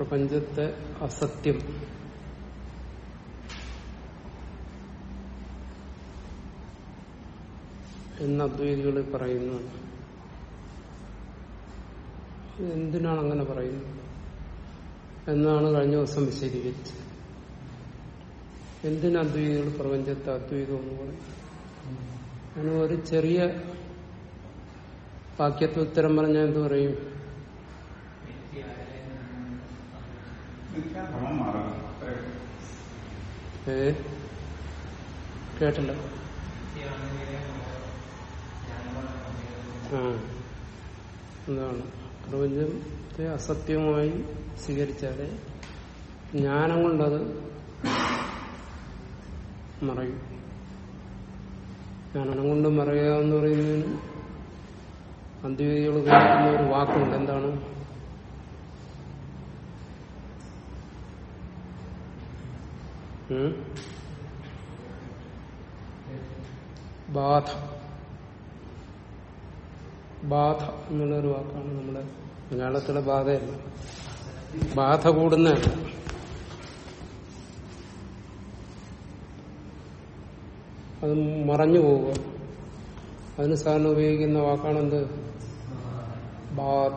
പ്രപഞ്ചത്തെ അസത്യം എന്ന് അദ്വൈതികൾ പറയുന്നു എന്തിനാണ് അങ്ങനെ പറയുന്നത് എന്നാണ് കഴിഞ്ഞ ദിവസം വിശദീകരിച്ചത് എന്തിന് അദ്വൈതികൾ പ്രപഞ്ചത്തെ അദ്വൈതം എന്ന് പറയും അതിന് ഒരു ചെറിയ വാക്യത്തെ ഉത്തരം പറഞ്ഞാൽ എന്ത് പറയും മിഥ്യാഭ്രമം മാറണം അത്രേ ഉള്ളൂ. ഏ കേട്ടില്ല ആ എന്താണ് പ്രപഞ്ചത്തെ അസത്യമായി സ്വീകരിച്ചാല് ജ്ഞാനം കൊണ്ടത് മറയും ജ്ഞാനം കൊണ്ട് മറയുക എന്ന് പറയുന്നതിന് അദ്വൈതികൾ ഉപയോഗിക്കുന്ന ഒരു വാക്കുണ്ട് എന്താണ് ഉം? ബാധ ബാധ എന്നുള്ളൊരു വാക്കാണ് നമ്മുടെ മലയാളത്തിലെ ബാധയല്ല ബാധ കൂടുന്ന അത് മറഞ്ഞു പോവുക അതിന് സാധാരണ ഉപയോഗിക്കുന്ന വാക്കാണെന്ത് ബാധ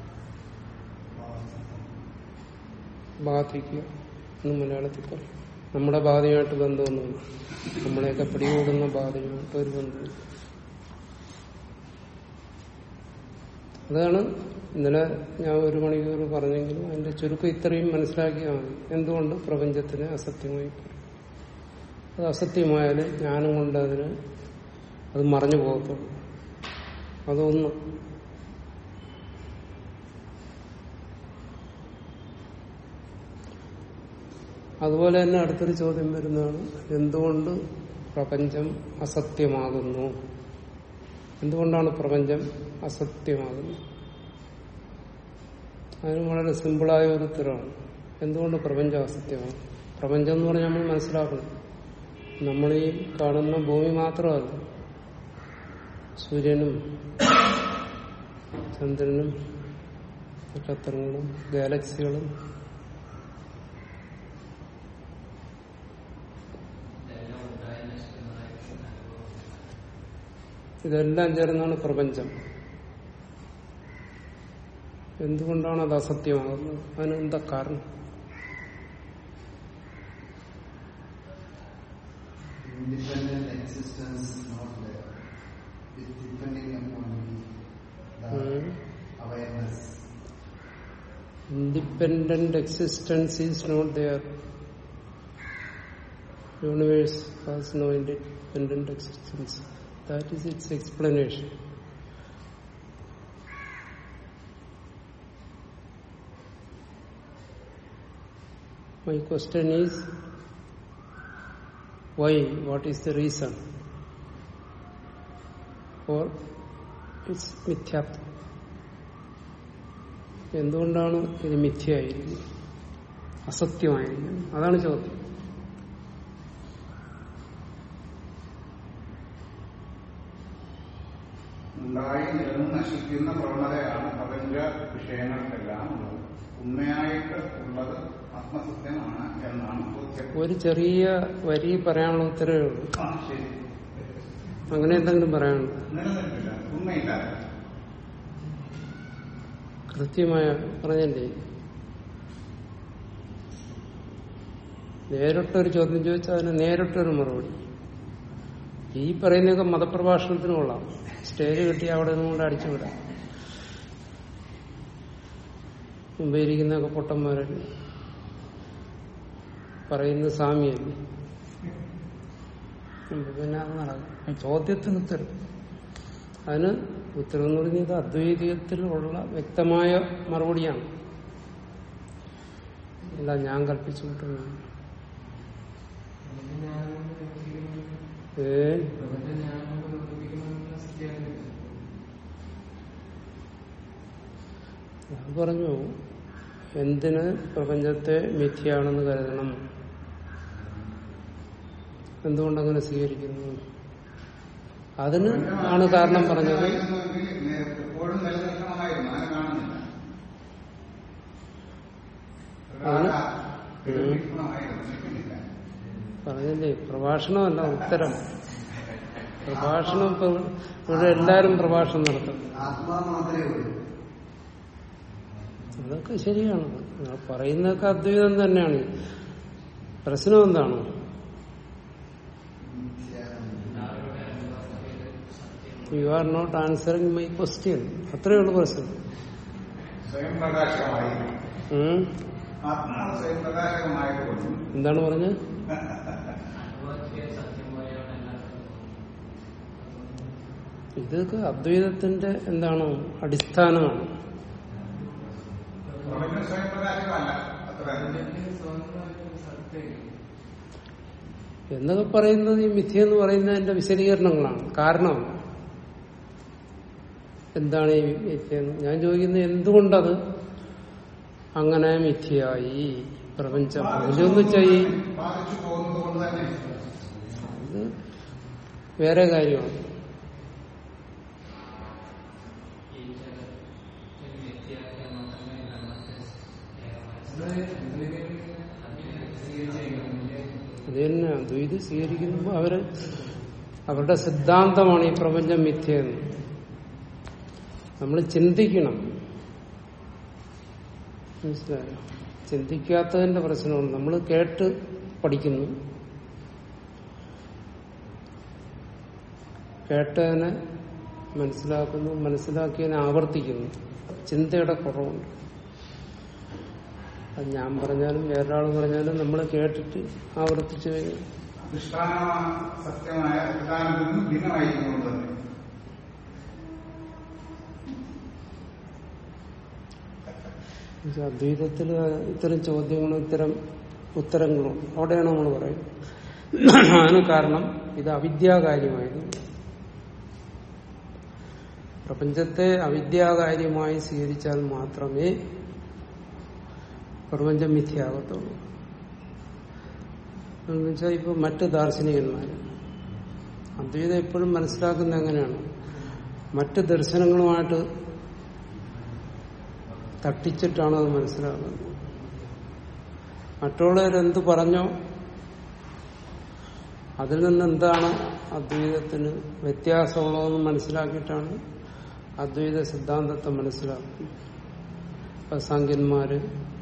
ബാധിക്കുക എന്ന് മലയാളത്തിൽ പറയും നമ്മുടെ ബാധയുമായിട്ട് ബന്ധമൊന്നുമില്ല നമ്മളെയൊക്കെ പിടികൂടുന്ന ബാധയുമായിട്ട് ഒരു ബന്ധമില്ല അതാണ് ഇന്നലെ ഞാൻ ഒരു മണിക്കൂർ പറഞ്ഞെങ്കിലും അതിന്റെ ചുരുക്കം ഇത്രയും മനസ്സിലാക്കിയാൽ മതി എന്തുകൊണ്ട് പ്രപഞ്ചത്തിന് അസത്യമായി പറയും അത് അസത്യമായാൽ ജ്ഞാനം കൊണ്ട് അതിന് അത് മറഞ്ഞു പോകത്തുള്ളൂ അതൊന്ന് അതുപോലെ തന്നെ അടുത്തൊരു ചോദ്യം വരുന്നതാണ് എന്തുകൊണ്ട് പ്രപഞ്ചം അസത്യമാകുന്നു എന്തുകൊണ്ടാണ് പ്രപഞ്ചം അസത്യമാകുന്നത് അതിന് വളരെ സിമ്പിളായ ഒരു ഉത്തരവാണ് എന്തുകൊണ്ട് പ്രപഞ്ചം അസത്യമാണ് പ്രപഞ്ചം എന്ന് പറഞ്ഞാൽ നമ്മൾ മനസ്സിലാക്കണം നമ്മൾ ഈ കാണുന്ന ഭൂമി മാത്രമല്ല സൂര്യനും ചന്ദ്രനും നക്ഷത്രങ്ങളും ഗാലക്സികളും ഇതെല്ലാം ചേർന്നാണ് പ്രപഞ്ചം എന്തുകൊണ്ടാണ് അത് അസത്യമാകുന്നത് അതിന് എന്താ കാരണം Independent existence is not there. It's depending upon the ഉം. awareness. independent existence is not there. Universe has no independent existence. That is its explanation. My question is why? What is the reason for its മിഥ്യാത്വം എന്തുകൊണ്ടാണ് ഇത് മിഥ്യയായിരിക്കുന്നത് അസത്യമായിരിക്കുന്നത് അതാണ് ചോദ്യം ഉണ്ടായി നിലനിന്ന് നശിക്കുന്ന പ്രവണതയാണ് പ്രപഞ്ച വിഷയങ്ങൾക്കെല്ലാം ഉള്ളത് ഉണ്മയായിട്ട് ഉള്ളത് ആത്മസത്യമാണ് എന്നാണ് ബോധ്യം ഒരു ചെറിയ വരി പറയാനുള്ള ഉത്തരവേ ഉള്ളൂ ആ ശരി അങ്ങനെ എന്തെങ്കിലും പറയാനുണ്ടോ നിലനിൽപ്പില്ല ഉണ്മയില്ല കൃത്യമായ പറഞ്ഞല്ലേ നേരിട്ടൊരു ചോദ്യം ചോദിച്ചാൽ അതിന് നേരിട്ടൊരു മറുപടി ഈ പറയുന്നതൊക്കെ മതപ്രഭാഷണത്തിന് കൊള്ളാം സ്റ്റേജ് കിട്ടി അവിടെ നിന്നുകൊണ്ട് അടിച്ചുവിടാം മുമ്പേ ഇരിക്കുന്നതൊക്കെ പൊട്ടന്മാരല്ലേ പറയുന്ന സ്വാമിയല്ലേ അപ്പൊ പിന്നെ അത് നടക്കും ചോദ്യത്തിന് ഉത്തരം അതിന് ഉത്തരം എന്ന് പറയുന്നത് അദ്വൈതത്തിലുള്ള വ്യക്തമായ മറുപടിയാണ് അല്ല ഞാൻ കൽപ്പിച്ചു വിട്ടുന്നത് ഏ ഞാൻ പറഞ്ഞു എന്തിന് പ്രപഞ്ചത്തെ മിഥ്യയാണെന്ന് കരുതണം എന്തുകൊണ്ടങ്ങനെ സ്വീകരിക്കുന്നു അതിന് ആണ് കാരണം പറഞ്ഞത് എപ്പോഴും നിലനിൽക്കണമായിരുന്നു അങ്ങനെ കാണുന്നില്ല ഒരാളെ നിർവിഘ്നമായി ദർശിക്കുന്നില്ല പറഞ്ഞില്ലേ പ്രഭാഷണമല്ല ഉത്തരം പ്രഭാഷണം ഇപ്പൊ ഇവിടെ എല്ലാരും പ്രഭാഷണം നടത്തും ആത്മാ മാത്രമേ ഉള്ളൂ അതൊക്കെ ശരിയാണ് നിങ്ങൾ പറയുന്നതൊക്കെ അദ്വൈതം തന്നെയാണ് പ്രശ്നം എന്താണ് you are not answering my question അത്രയേ ഉള്ളൂ പ്രശ്നം സ്വയം പ്രകാശമായി ഉം? ആത്മാവ് സ്വയം പ്രകാശകമായതുകൊണ്ടും എന്താണ് പറഞ്ഞത് ഇതൊക്കെ അദ്വൈതത്തിന്റെ എന്താണ് അടിസ്ഥാനമാണ് പ്രപഞ്ചം സ്വയം പ്രകാശകമല്ല അത്ര എന്നൊക്കെ പറയുന്നത് ഈ മിഥ്യ എന്ന് പറയുന്നതിന്റെ വിശദീകരണങ്ങളാണ് കാരണം എന്താണ് ഈ മിഥ്യ എന്ന് ഞാൻ ചോദിക്കുന്നത് എന്തുകൊണ്ടത് അങ്ങനെ മിഥ്യയായി പ്രപഞ്ചം പ്രപഞ്ചം എന്ന് വെച്ചാൽ ഈ ബാധിച്ചു പോകുന്നത് കൊണ്ട് തന്നെ ഇത് വേറെ കാര്യമാണ് അത് തന്നെ അദ്വൈത് സ്വീകരിക്കുമ്പോൾ അവര് അവരുടെ സിദ്ധാന്തമാണ് ഈ പ്രപഞ്ചം മിഥ്യയെന്ന് നമ്മൾ ചിന്തിക്കണം മനസ്സിലായോ ചിന്തിക്കാത്തതിന്റെ പ്രശ്നമാണ് നമ്മൾ കേട്ട് പഠിക്കുന്നു കേട്ടതിനെ മനസ്സിലാക്കുന്നു മനസ്സിലാക്കിയതിനെ ആവർത്തിക്കുന്നു ചിന്തയുടെ കുറവുണ്ട് അത് ഞാൻ പറഞ്ഞാലും വേറൊരാൾ പറഞ്ഞാലും നമ്മൾ കേട്ടിട്ട് ആവർത്തിച്ചു കഴിഞ്ഞു അധിഷ്ഠാന സത്യമായ അധിഷ്ഠാനത്തിൽ നിന്ന് ഭിന്നമായിരിക്കുന്നത് തന്നെ എന്നുവെച്ചാൽ അദ്വൈതത്തിൽ ഇത്തരം ചോദ്യങ്ങളും ഇത്തരം ഉത്തരങ്ങളും അവിടെയാണ് നമ്മൾ പറയുന്നത് അതിന് കാരണം ഇത് അവിദ്യാകാര്യമായത് പ്രപഞ്ചത്തെ അവിദ്യാകാര്യമായി സ്വീകരിച്ചാൽ മാത്രമേ പ്രപഞ്ചം മിഥ്യയാകത്തുള്ളൂ എന്ന് വെച്ചാൽ ഇപ്പൊ മറ്റ് ദാർശനികന്മാർ അദ്വൈതം എപ്പോഴും മനസ്സിലാക്കുന്നത് എങ്ങനെയാണ് മറ്റ് ദർശനങ്ങളുമായിട്ട് തട്ടിച്ചിട്ടാണ് അത് മനസ്സിലാക്കുന്നത് മറ്റുള്ളവരെന്ത് പറഞ്ഞോ അതിൽ നിന്ന് എന്താണ് അദ്വൈതത്തിന് വ്യത്യാസമുള്ളതെന്ന് മനസ്സിലാക്കിയിട്ടാണ് അദ്വൈത സിദ്ധാന്തത്തെ മനസ്സിലാക്കുന്നത് ഇപ്പൊ സാങ്കന്മാര്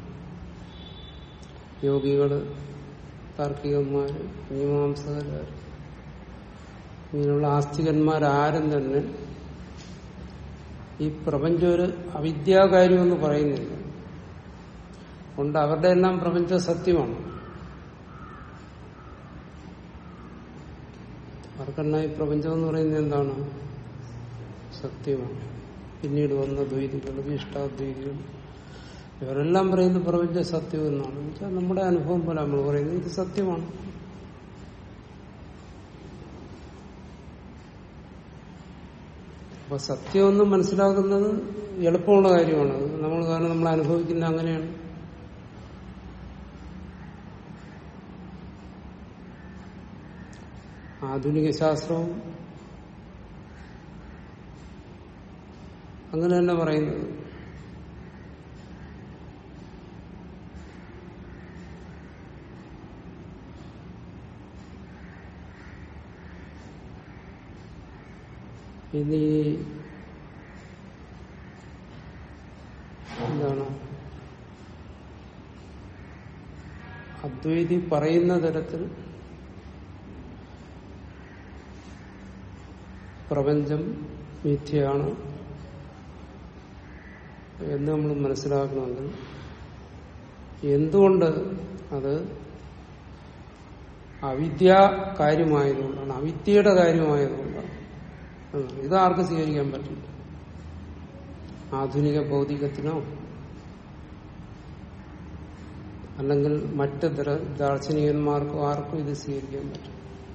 യോഗികള് താർക്കികന്മാര് മീമാംസകര് ഇങ്ങനെയുള്ള ആസ്തികന്മാരാരും തന്നെ ഈ പ്രപഞ്ചം ഒരു അവിദ്യാകാര്യമെന്ന് പറയുന്നില്ല കൊണ്ട് അവരുടെ എല്ലാം പ്രപഞ്ചം സത്യമാണ് അവർക്കെല്ലാം ഈ പ്രപഞ്ചം എന്ന് പറയുന്നത് എന്താണ് സത്യമാണ് പിന്നീട് വന്ന ദ്വൈതികൾ ഇഷ്ടാദ്വൈതികൾ ഇവരെല്ലാം പറയുന്നത് പ്രപഞ്ച സത്യം എന്നാണ് എന്ന് വെച്ചാൽ നമ്മുടെ അനുഭവം പോലെ നമ്മൾ പറയുന്നത് ഇത് സത്യമാണ് അപ്പൊ സത്യമൊന്ന് മനസ്സിലാക്കുന്നത് എളുപ്പമുള്ള കാര്യമാണ് അത് നമ്മൾ കാരണം നമ്മൾ അനുഭവിക്കുന്ന അങ്ങനെയാണ് ആധുനിക ശാസ്ത്രവും അങ്ങനെ തന്നെ പറയുന്നത് ഇനി എന്താണ് അദ്വൈതി പറയുന്ന തരത്തിൽ പ്രപഞ്ചം മിഥ്യയാണ് എന്ന് നമ്മൾ മനസ്സിലാക്കണമെങ്കിൽ എന്തുകൊണ്ട് അത് അവിദ്യ കാര്യമായതുകൊണ്ടാണ് അവിദ്യയുടെ കാര്യമായതുകൊണ്ടാണ് എന്നാണ്. ഇത് ആർക്കും സ്വീകരിക്കാൻ പറ്റില്ല ആധുനിക ഭൗതികത്തിനോ അല്ലെങ്കിൽ മറ്റ് ദര- ദാർശനികന്മാർക്കോ ആർക്കും ഇത് സ്വീകരിക്കാൻ പറ്റും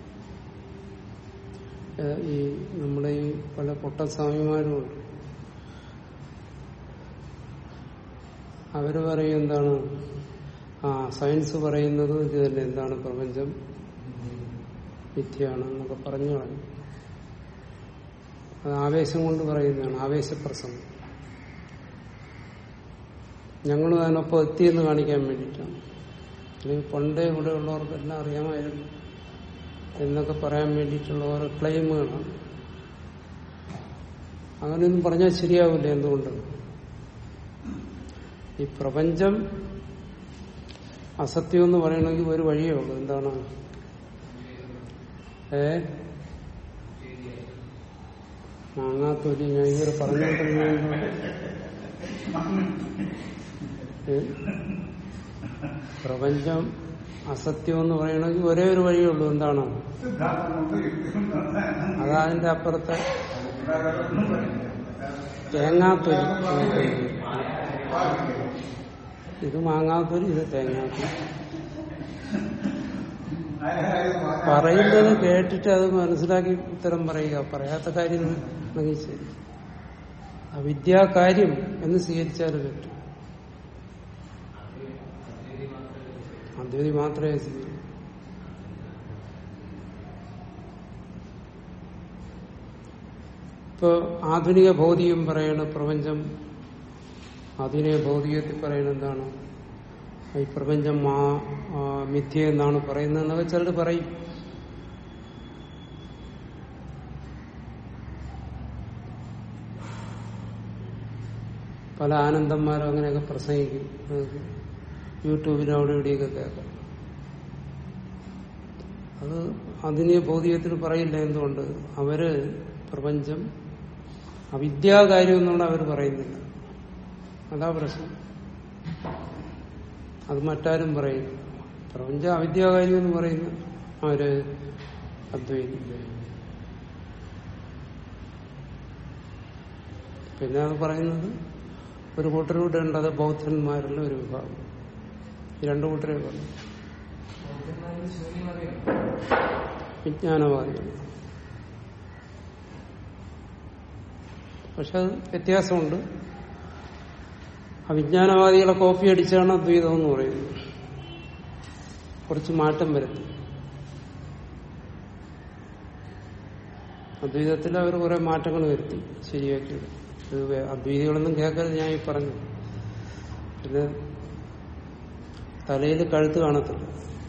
ഏഹ് ഈ നമ്മുടെ ഈ പല പൊട്ടസ്വാമിമാരുമുണ്ട് അവര് പറയും എന്താണ് ആ സയൻസ് പറയുന്നത് ഇത് തന്നെ എന്താണ് പ്രപഞ്ചം മിഥ്യയാണ് എന്നൊക്കെ പറഞ്ഞു കളഞ്ഞു അത് ആവേശം കൊണ്ട് പറയുന്നതാണ് ആവേശപ്രസംഗം ഞങ്ങളും അതിനൊപ്പം എത്തിയെന്ന് കാണിക്കാൻ വേണ്ടിയിട്ടാണ് അല്ലെങ്കിൽ പണ്ടേ ഇവിടെ ഉള്ളവർക്കെല്ലാം അറിയാമായിരുന്നു എന്നൊക്കെ പറയാൻ വേണ്ടിയിട്ടുള്ള ഓരോ ക്ലെയിമുകളാണ് അങ്ങനെയൊന്നും പറഞ്ഞാൽ ശരിയാവില്ല എന്തുകൊണ്ട് ഈ പ്രപഞ്ചം അസത്യം എന്ന് പറയണമെങ്കിൽ ഒരു വഴിയേ ഉള്ളൂ എന്താണ് ഏ മാങ്ങാത്തൊലി ഞാൻ ഇതുവരെ പറഞ്ഞോണ്ടിരുന്ന പ്രപഞ്ചം അസത്യം എന്ന് പറയണമെങ്കിൽ ഒരേ ഒരു വഴിയേ ഉള്ളൂ എന്താണ് സിദ്ധാന്തം കൊണ്ട് യുക്തി കൊണ്ട് അതാ അതിന്റെ അപ്പുറത്തെ ഒന്നും പറയില്ല. തേങ്ങാത്തൊലി വാദിക്കരുത്. ഇത് മാങ്ങാത്തൊലി ഇത് തേങ്ങാത്തൊലി അതായത് വാ- പറയുന്നത് കേട്ടിട്ട് അത് മനസ്സിലാക്കി ഉത്തരം പറയുക പറയാത്ത കാര്യം ആണെങ്കിൽ ശരി അവിദ്യാകാര്യം എന്ന് സ്വീകരിച്ചാൽ പറ്റും അദ്വൈതി മാത്രമേ സ്വീകരിക്കൂ ഇപ്പൊ ആധുനിക ഭൗതികം പറയണ പ്രപഞ്ചം ആധുനിക ഭൗതികത്തിൽ പറയുന്നത് എന്താണ് ഈ പ്രപഞ്ചം മാ ആ, മിഥ്യ എന്നാണ് പറയുന്നതെന്നൊക്കെ ചിലർ പറയും പല ആനന്ദന്മാരും അങ്ങനെയൊക്കെ പ്രസംഗിക്കും നമുക്ക് യൂട്യൂബിലും അവിടെ ഇവിടെയൊക്കെ കേൾക്കാം അത് ആധുനിക ഭൗതികത്തിൽ പറയില്ല എന്തുകൊണ്ട് അവര് പ്രപഞ്ചം അവിദ്യാകാര്യം എന്നാണ് അവർ പറയുന്നില്ല അതാ പ്രശ്നം അത് മറ്റാരും പറയില്ല പ്രപഞ്ച അവിദ്യാകാര്യം എന്ന് പറയുന്ന അവര് അദ്വൈതി പിന്നെ അത് പറയുന്നത് ഒരു കൂട്ടരൂടെ ഉണ്ട് അത് ബൗദ്ധന്മാരിലെ ഒരു വിഭാഗം ഈ രണ്ടു കൂട്ടരെ പറഞ്ഞു വിജ്ഞാനവാദികൾ പക്ഷെ അത് വ്യത്യാസമുണ്ട് അവിജ്ഞാനവാദികളെ കോപ്പി അടിച്ചാണ് അദ്വൈതം എന്ന് പറയുന്നത് കുറച്ച് മാറ്റം വരുത്തി അദ്വൈതത്തിൽ അവർ കുറെ മാറ്റങ്ങൾ വരുത്തി ശരിയാക്കി ഇത് വേ- അദ്വൈതികളൊന്നും കേൾക്കരുത് ഞാൻ ഈ പറഞ്ഞു പിന്നെ തലയിൽ കഴുത്ത് കാണത്തില്ല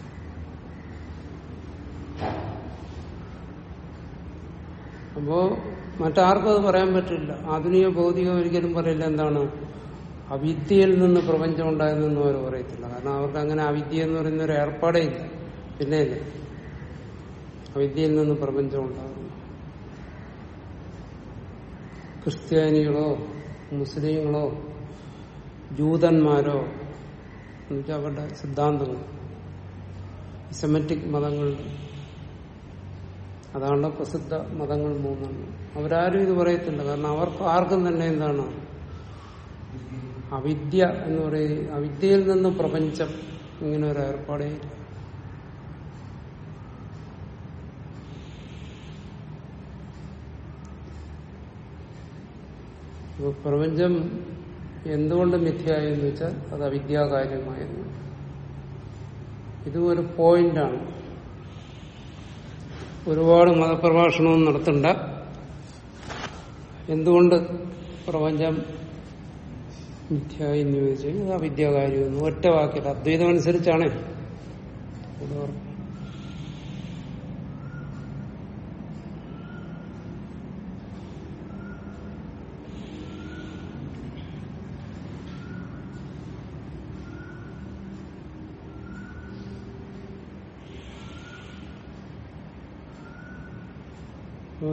അപ്പോ മറ്റാർക്കും അത് പറയാൻ പറ്റില്ല ആധുനിക ഭൗതികം ഒരിക്കലും പറയില്ല എന്താണ് അവിദ്യയിൽ നിന്ന് പ്രപഞ്ചം ഉണ്ടായെന്നൊന്നും അവർ പറയത്തില്ല കാരണം അവർക്ക് അങ്ങനെ അവിദ്യ എന്ന് പറയുന്ന ഒരു ഏർപ്പാടേ ഇല്ല പിന്നെ ഇല്ല അവിദ്യയിൽ നിന്ന് പ്രപഞ്ചം ഉണ്ടാകുന്നു ക്രിസ്ത്യാനികളോ മുസ്ലിങ്ങളോ ജൂതന്മാരോ എന്നുവെച്ചാൽ അവരുടെ സിദ്ധാന്തങ്ങൾ സെമറ്റിക് മതങ്ങളുടെ അതാണ് പ്രസിദ്ധ മതങ്ങൾ മൂന്നെണ്ണം അവരാരും ഇത് പറയത്തില്ല കാരണം അവർക്ക് ആർക്കും തന്നെ എന്താണ് അവിദ്യ എന്ന് പറയുന്നത് അവിദ്യയിൽ നിന്ന് പ്രപഞ്ചം ഇങ്ങനെ ഒരു ഏർപ്പാടേ ഇല്ല അപ്പൊ പ്രപഞ്ചം എന്തുകൊണ്ട് മിഥ്യയായി എന്ന് വെച്ചാൽ അത് അവിദ്യാകാര്യമായിരുന്നു ഇത് ഒരു പോയിന്റാണ് ഒരുപാട് മതപ്രഭാഷണവും നടത്തണ്ട എന്തുകൊണ്ട് പ്രപഞ്ചം മിഥ്യായി എന്ന് ചോദിച്ചു കഴിഞ്ഞാൽ അത് അവിദ്യാകാര്യമെന്ന് ഒറ്റ വാക്കിൽ അദ്വൈതം അനുസരിച്ചാണ് ഇവിടെ പറഞ്ഞത്. അപ്പോ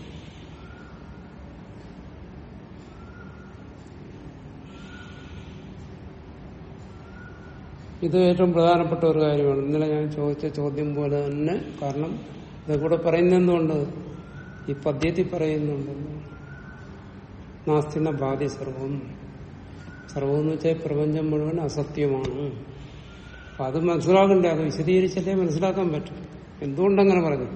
ഇത് ഏറ്റവും പ്രധാനപ്പെട്ട ഒരു കാര്യമാണ് ഇന്നലെ ഞാൻ ചോദിച്ച ചോദ്യം പോലെ തന്നെ കാരണം ഇത് കൂടെ പറയുന്നെന്തുകൊണ്ട് ഈ പദ്യത്തിൽ പറയുന്നുണ്ട് നാസ്തിന ബാധി സർവം സർവം എന്ന് വെച്ചാൽ പ്രപഞ്ചം മുഴുവൻ അസത്യമാണ് അപ്പൊ അത് മനസ്സിലാകണ്ടേ അത് വിശദീകരിച്ചല്ലേ മനസ്സിലാക്കാൻ പറ്റും എന്തുകൊണ്ടങ്ങനെ പറഞ്ഞു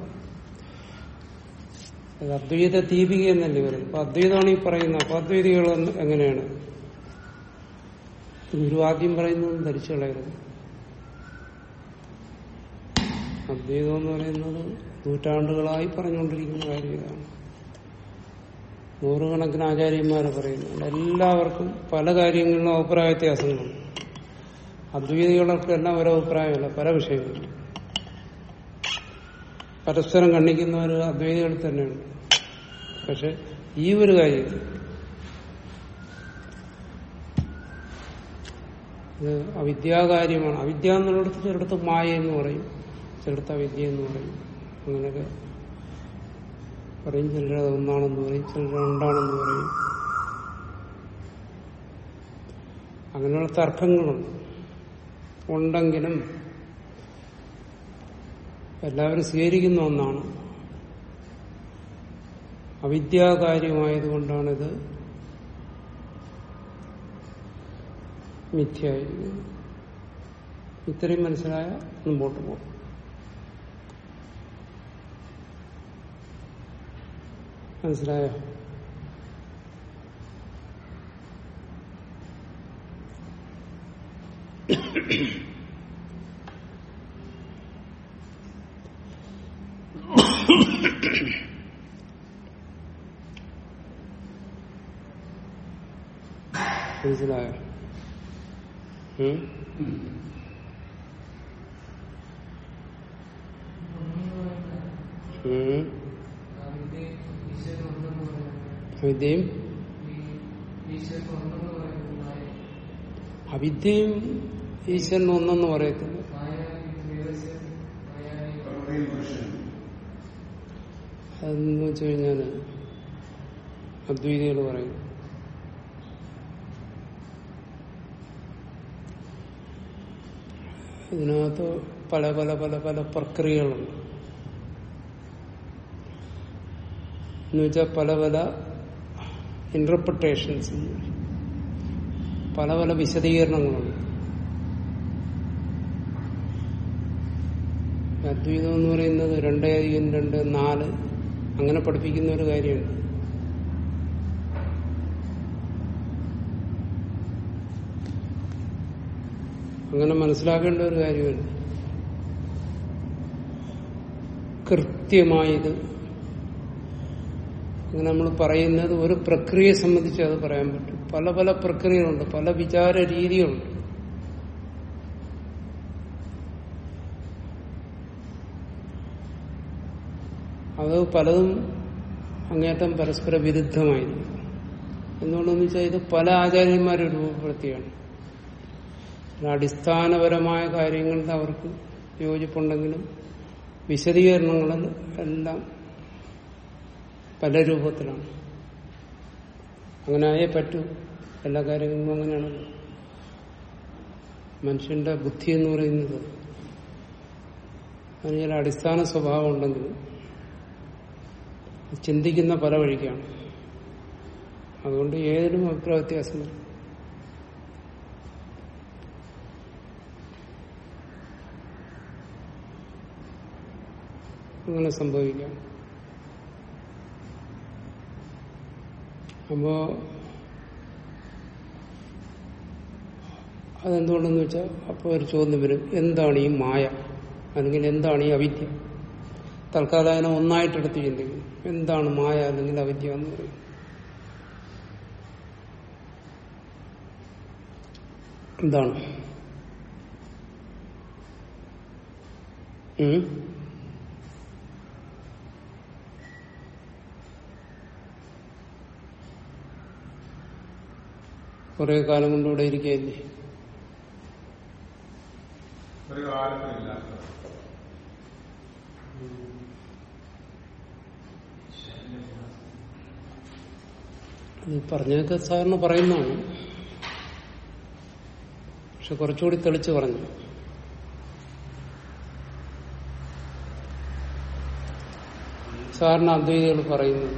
അത് അദ്വൈത ദീപിക എന്നല്ലേ പറയും അപ്പൊ അദ്വൈതമാണ് ഈ പറയുന്നത് അപ്പൊ അദ്വൈതികൾ എന്ന് എങ്ങനെയാണ് ഗുരു ആദ്യം പറയുന്നത് ധരിച്ചു കളയരുത് അദ്വൈതം എന്ന് പറയുന്നത് നൂറ്റാണ്ടുകളായി പറഞ്ഞുകൊണ്ടിരിക്കുന്ന കാര്യം ഇതാണ് നൂറുകണക്കിന് ആചാര്യന്മാർ പറയുന്നുണ്ട് എല്ലാവർക്കും പല കാര്യങ്ങളിലും അഭിപ്രായ വ്യത്യാസങ്ങളുണ്ട് അദ്വൈതികൾക്കെല്ലാം ഓരോ അഭിപ്രായമല്ല പല വിഷയങ്ങളിൽ പരസ്പരം ഖണ്ഡിക്കുന്നവർ അദ്വൈതികളിൽ തന്നെയുണ്ട് പക്ഷെ ഈ ഒരു കാര്യത്തിൽ ഇത് അവിദ്യാകാര്യമാണ് അവിദ്യ എന്നുള്ളിടത്ത് ചിലടത്ത് മായ എന്ന് പറയും ചിലടത്ത് അവിദ്യ എന്ന് പറയും അങ്ങനെയൊക്കെ പറയും ചിലർ അത് ഒന്നാണെന്ന് പറയും ചിലർ രണ്ടാണെന്ന് പറയും അങ്ങനെയുള്ള തർക്കങ്ങളുണ്ട് ഉണ്ടെങ്കിലും എല്ലാവരും സ്വീകരിക്കുന്ന ഒന്നാണ് അവിദ്യാകാര്യമായതുകൊണ്ടാണിത് മിഥ്യയായിരിക്കുന്നത് ഇത്രയും മനസ്സിലായ മുമ്പോട്ട് പോകും മനസ്സിലായോ മനസ്സിലായോ ഉം? ഉം. അവിദ്യയും അവിദ്യയും ഈശ്വരൻ ഒന്നെന്ന് പറയത്തില്ല പ്രകൃതിയും പുരുഷനും അതെന്ന് വെച്ച് കഴിഞ്ഞാല് അദ്വൈതികൾ പറയും ഇതിനകത്ത് പല പല പല പല പ്രക്രിയകളുണ്ട് എന്നുവെച്ചാൽ പല പല ഇന്റർപ്രിട്ടേഷൻസ് പല പല വിശദീകരണങ്ങളുണ്ട് അദ്വൈതം എന്ന് പറയുന്നത് രണ്ടേ അധികം രണ്ട് നാല് അങ്ങനെ പഠിപ്പിക്കുന്ന ഒരു കാര്യമുണ്ട് അങ്ങനെ മനസ്സിലാക്കേണ്ട ഒരു കാര്യമുണ്ട് കൃത്യമായത് അങ്ങനെ നമ്മൾ പറയുന്നത് ഒരു പ്രക്രിയയെ സംബന്ധിച്ച് അത് പറയാൻ പറ്റും പല പല പ്രക്രിയകളുണ്ട് പല വിചാര രീതികളുണ്ട് അത് പലതും അങ്ങേറ്റം പരസ്പര വിരുദ്ധമായിരിക്കും എന്തുകൊണ്ടെന്ന് വെച്ചാൽ ഇത് പല ആചാര്യന്മാരും രൂപപ്പെടുത്തിയാണ് ചില അടിസ്ഥാനപരമായ കാര്യങ്ങളിൽ അവർക്ക് യോജിപ്പുണ്ടെങ്കിലും വിശദീകരണങ്ങളിൽ എല്ലാം പല രൂപത്തിലാണ് അങ്ങനെ ആയേ പറ്റൂ എല്ലാ കാര്യങ്ങളിലും അങ്ങനെയാണല്ലോ മനുഷ്യന്റെ ബുദ്ധി എന്ന് പറയുന്നത് അതിന് ചില അടിസ്ഥാന സ്വഭാവം ഉണ്ടെങ്കിലും ചിന്തിക്കുന്ന പല വഴിക്കാണ് അതുകൊണ്ട് ഏതിനും അഭിപ്രായ വ്യത്യാസം വരും അങ്ങനെ സംഭവിക്കാം അപ്പോ അതെന്തുകൊണ്ടെന്ന് വെച്ചാൽ അപ്പോൾ ഒരു ചോദ്യം വരും എന്താണ് ഈ മായ അല്ലെങ്കിൽ എന്താണ് ഈ അവിദ്യ തൽക്കാലം അതിനെ ഒന്നായിട്ടെടുത്ത് ചിന്തിക്കും എന്താണ് മായ അല്ലെങ്കിൽ അവിദ്യ എന്ന് പറയും എന്താണ് ഉം? കുറെ കാലം കൊണ്ട് ഇവിടെ ഇരിക്കുകയല്ലേ ഒരു കാലത്തില്ല അത് പറഞ്ഞതൊക്കെ സാറിന് പറയുന്നതാണ് പക്ഷെ കുറച്ചുകൂടി തെളിച്ച് പറഞ്ഞു സാറിന് അദ്വൈതികൾ പറയുന്നത്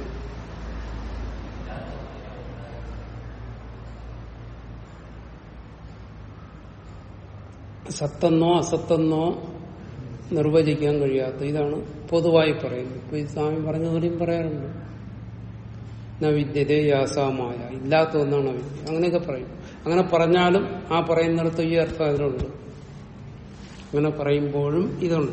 സത്തെന്നോ അസത്തെന്നോ നിർവചിക്കാൻ കഴിയാത്ത ഇതാണ് പൊതുവായി പറയുന്നത് ഇപ്പൊ ഈ സ്വാമി പറഞ്ഞ പോലെയും പറയാറുണ്ട് ന വിദ്യതേ യാസാമായ ഇല്ലാത്ത ഒന്നാണ് വിദ്യ അങ്ങനെയൊക്കെ പറയും അങ്ങനെ പറഞ്ഞാലും ആ പറയുന്നിടത്ത് ഈ അർത്ഥം അതിലുണ്ട് അങ്ങനെ പറയുമ്പോഴും ഇതുണ്ട്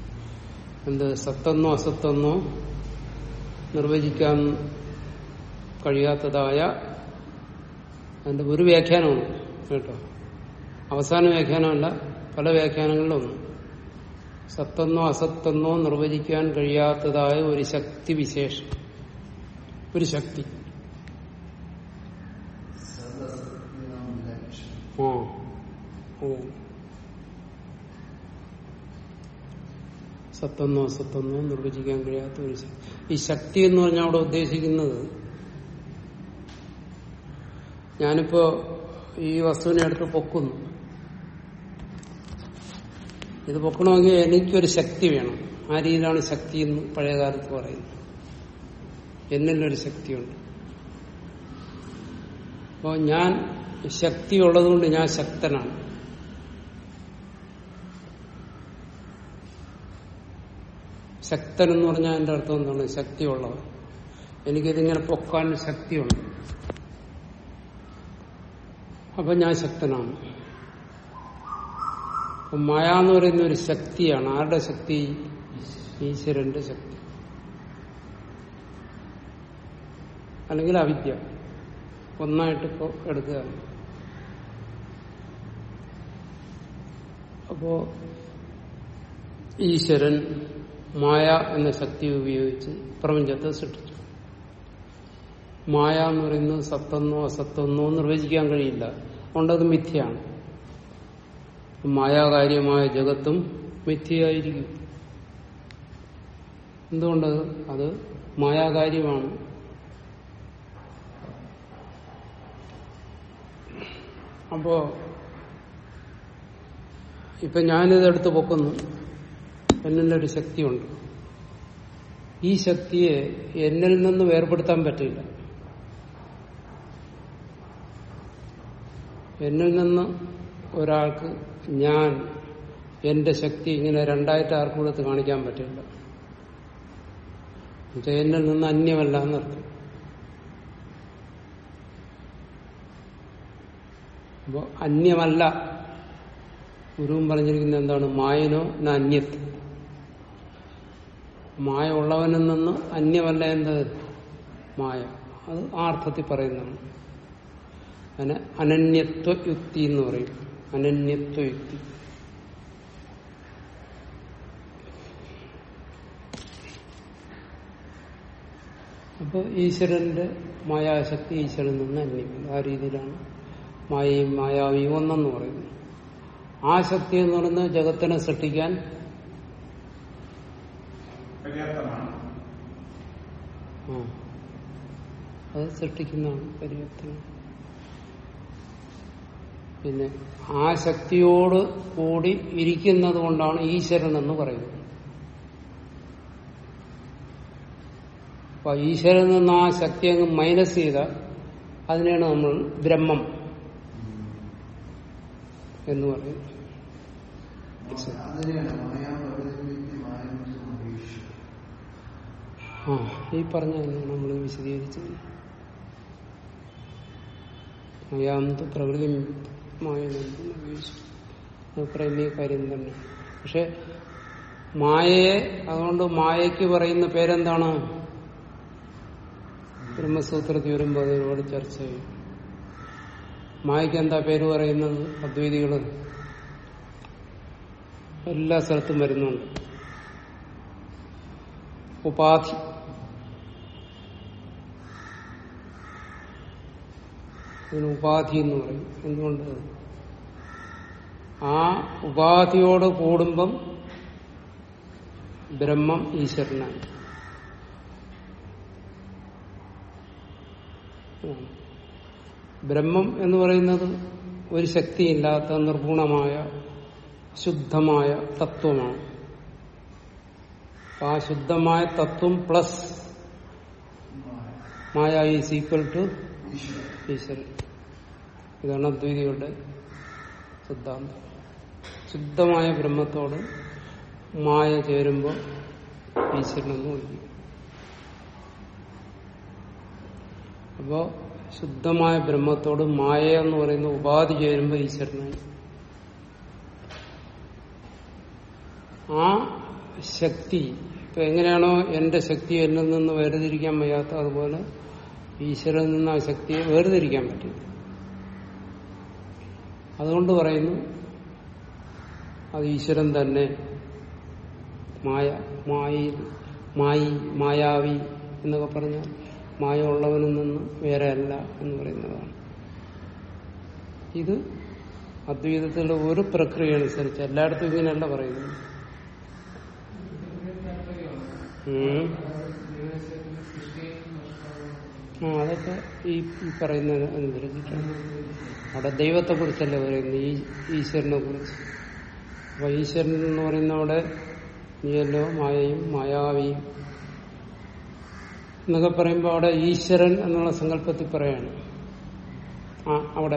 എന്ത് സത്തെന്നോ അസത്തെന്നോ നിർവചിക്കാൻ കഴിയാത്തതായ അതിന്റെ ഒരു വ്യാഖ്യാനമാണ് കേട്ടോ അവസാന വ്യാഖ്യാനമല്ല പല വ്യാഖ്യാനങ്ങളിലൊന്നും സത്തെന്നോ അസത്തെന്നോ നിർവചിക്കാൻ കഴിയാത്തതായ ഒരു ശക്തി വിശേഷം ഒരു ശക്തി സദസത്യം ലക്ഷ്യം ആ അതെ സത്തെന്നോ അസത്തെന്നോ നിർവചിക്കാൻ കഴിയാത്ത ഒരു ശക്തി ഈ ശക്തി എന്ന് പറഞ്ഞാൽ അവിടെ ഉദ്ദേശിക്കുന്നത് ഞാനിപ്പോ ഈ വസ്തുവിനെ എടുത്ത് പൊക്കുന്നു ഇത് പൊക്കണമെങ്കിൽ എനിക്കൊരു ശക്തി വേണം ആ രീതിയിലാണ് ശക്തി എന്ന് പഴയകാലത്ത് പറയുന്നത് എന്നിലൊരു ശക്തിയുണ്ട് അപ്പോൾ ഞാൻ ശക്തി ഉള്ളതുകൊണ്ട് ഞാൻ ശക്തനാണ് ശക്തൻ എന്ന് പറഞ്ഞാൽ എന്റെ അർത്ഥം എന്താണ് ശക്തിയുള്ളവൻ എനിക്കിതിങ്ങനെ പൊക്കാൻ ശക്തിയുണ്ട് അപ്പൊ ഞാൻ ശക്തനാണ് അപ്പൊ മായ എന്ന് പറയുന്ന ഒരു ശക്തിയാണ് ആരുടെ ശക്തി ഈശ്വരന്റെ ശക്തി അല്ലെങ്കിൽ അവിദ്യ ഒന്നായിട്ട് ഇപ്പോ എടുക്കുക അപ്പോ ഈശ്വരൻ മായ എന്ന ശക്തി ഉപയോഗിച്ച് പ്രപഞ്ചത്തെ സൃഷ്ടിച്ചു മായ എന്ന് പറയുന്നത് സത്തെന്നോ അസത്തെന്നോ നിർവചിക്കാൻ കഴിയില്ല അതുകൊണ്ടത് മിഥ്യയാണ് മായാകാര്യമായ ജഗത്തും മിഥ്യയായിരിക്കും എന്തുകൊണ്ട് അത് മായാകാര്യമാണ് അപ്പോ ഇപ്പൊ ഞാനിതെടുത്ത് പൊക്കുന്നു എന്നിലൊരു ശക്തിയുണ്ട് ഈ ശക്തിയെ എന്നിൽ നിന്ന് വേർപെടുത്താൻ പറ്റില്ല എന്നിൽ നിന്ന് ഒരാൾക്ക് ഞാൻ എന്റെ ശക്തി ഇങ്ങനെ രണ്ടായിട്ട് ആർക്കും കൊടുത്ത് കാണിക്കാൻ പറ്റില്ല എന്നുവെച്ചാൽ എന്നിൽ നിന്ന് അന്യമല്ല എന്നർത്ഥം അപ്പോ അന്യമല്ല ഗുരുവും പറഞ്ഞിരിക്കുന്നത് എന്താണ് മായനോ ന അന്യത്ത് മായ ഉള്ളവനിൽ നിന്ന് അന്യമല്ല എന്ത് മായ അത് ആ അർത്ഥത്തിൽ പറയുന്നതാണ് അതിന് അനന്യത്വ യുക്തി എന്ന് പറയും അനന്യത്വ യുക്തി അപ്പൊ ഈശ്വരന്റെ മായാശക്തി ഈശ്വരനിൽ നിന്ന് അന്യമില്ല ആ രീതിയിലാണ് മായയും മായാവിയും ഒന്നെന്ന് പറയുന്നത് ആ ശക്തി എന്ന് പറയുന്നത് ജഗത്തിനെ സൃഷ്ടിക്കാൻ പര്യാപ്തമാണ് ആ, അത് സൃഷ്ടിക്കുന്നതാണ് പരിവർത്തനം പിന്നെ ആ ശക്തിയോട് കൂടി ഇരിക്കുന്നത് കൊണ്ടാണ് ഈശ്വരൻ എന്ന് പറയുന്നത് അപ്പൊ ഈശ്വരൻ നിന്ന് ആ ശക്തി അങ്ങ് മൈനസ് ചെയ്താൽ അതിനെയാണ് നമ്മൾ ബ്രഹ്മം എന്ന് പറയുന്നത് അതിനെയാണ് മായ പ്രകൃതി മായ മഹേഷ് ആ ഈ പറഞ്ഞ നമ്മൾ വിശദീകരിച്ചത് മയാന്ത് പ്രകൃതി മായ പറയുന്ന ഈ കാര്യം തന്നെ പക്ഷെ മായയെ അതുകൊണ്ട് മായയ്ക്ക് പറയുന്ന പേരെന്താണ് ബ്രഹ്മസൂത്രത്തിൽ വരുമ്പോൾ അത് ഒരുപാട് ചർച്ച ചെയ്യും മായയ്ക്ക് എന്താ പേര് പറയുന്നത് അദ്വൈതികള് എല്ലാ സ്ഥലത്തും വരുന്നുണ്ട് ഉപാധി ഇതിന് ഉപാധി എന്ന് പറയും എന്തുകൊണ്ട് ആ ഉപാധിയോട് കൂടുമ്പം ബ്രഹ്മം ഈശ്വരനാണ് ഉം. ബ്രഹ്മം എന്ന് പറയുന്നത് ഒരു ശക്തിയില്ലാത്ത നിർഗുണമായ ശുദ്ധമായ തത്വമാണ് അപ്പൊ ആ ശുദ്ധമായ തത്വം പ്ലസ് മായ ഈസ് ഈക്വൽ ടു ഈശ്വരൻ ഈശ്വരൻ ഇതാണ് അദ്വൈതികളുടെ സിദ്ധാന്തം ശുദ്ധമായ ബ്രഹ്മത്തോട് മായ ചേരുമ്പോൾ ഈശ്വരനെന്ന് വിളിക്കും അപ്പോ ശുദ്ധമായ ബ്രഹ്മത്തോട് മായ എന്ന് പറയുന്ന ഉപാധി ചേരുമ്പോൾ ഈശ്വരനായി ആ ശക്തി ഇപ്പൊ എങ്ങനെയാണോ എന്റെ ശക്തി എന്നിൽ നിന്ന് വേർതിരിക്കാൻ വയ്യാത്ത അതുപോലെ ഈശ്വരൻ നിന്ന് ആ ശക്തിയെ വേർതിരിക്കാൻ പറ്റില്ല അതുകൊണ്ട് പറയുന്നു അത് ഈശ്വരൻ തന്നെ മായ മായി മായി മായാവി എന്നൊക്കെ പറഞ്ഞാൽ മായ ഉള്ളവനിൽ നിന്ന് വേറെ അല്ല എന്ന് പറയുന്നതാണ് ഇത് അദ്വൈതത്തിലുള്ള ഒരു പ്രക്രിയ അനുസരിച്ച് എല്ലായിടത്തും ഇങ്ങനെയല്ല പറയുന്നത് ഉം. ആ അതൊക്കെ ഈ ഈ പറയുന്ന അനുസരിച്ചിട്ടാണ് അവിടെ ദൈവത്തെ കുറിച്ചല്ലേ പറയുന്നത് ഈ ഈശ്വരനെ കുറിച്ച് അപ്പൊ ഈശ്വരൻ എന്ന് പറയുന്ന അവിടെ നീയല്ലോ മായയും മായാവിയും എന്നൊക്കെ പറയുമ്പോൾ അവിടെ ഈശ്വരൻ എന്നുള്ള സങ്കല്പത്തിൽ പറയാണ് ആ അവിടെ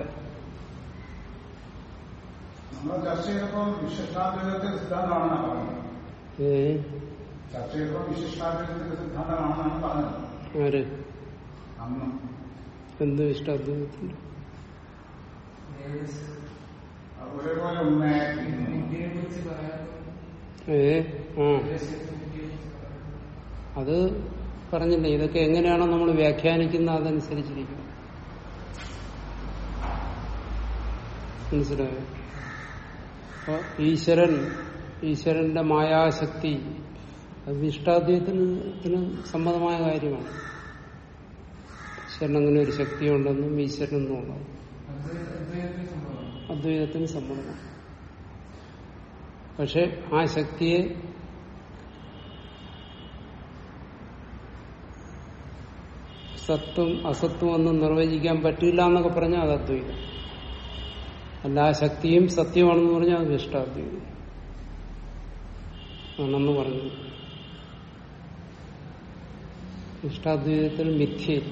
നമ്മൾ ചർച്ച ചെയ്തപ്പോൾ വിശിഷ്ടാദ്വൈതത്തിന്റെ സിദ്ധാന്തമാണെന്നാണ് പറഞ്ഞത് ഏ ചർച്ച ചെയ്തപ്പോൾ വിശിഷ്ടാദ്വൈതത്തിന്റെ സിദ്ധാന്തമാണെന്നാണ് പറഞ്ഞത് ആര് അന്ന് എന്ത് ഇഷ്ടാദ്വൈതത്തിന്റെ അത് ഒരേപോലെ ഉണ്മയായിരുന്നു ഏ ആ അത് പറഞ്ഞില്ലേ ഇതൊക്കെ എങ്ങനെയാണോ നമ്മൾ വ്യാഖ്യാനിക്കുന്നത് അതനുസരിച്ചിരിക്കും മനസ്സിലായോ അപ്പൊ ഈശ്വരൻ ഈശ്വരന്റെ മായാശക്തി അത് ഇഷ്ടാദ്വൈതത്തിന് സമ്മതമായ കാര്യമാണ് ഈശ്വരൻ അങ്ങനെ ഒരു ശക്തിയുണ്ടെന്നും ഈശ്വരൻ എന്നും ഉള്ളത് അദ്വൈതത്തിന് സമ്മതമാണ് പക്ഷെ ആ ശക്തിയെ സത്വം അസത്വം ഒന്നും നിർവചിക്കാൻ പറ്റില്ല എന്നൊക്കെ പറഞ്ഞാൽ അത് അദ്വൈതം അല്ല ആ ശക്തിയും സത്യമാണെന്ന് പറഞ്ഞാൽ അത് ഇഷ്ടാദ്വൈതം ആണെന്ന് പറഞ്ഞു ഇഷ്ടാദ്വൈതത്തിൽ മിഥ്യയില്ല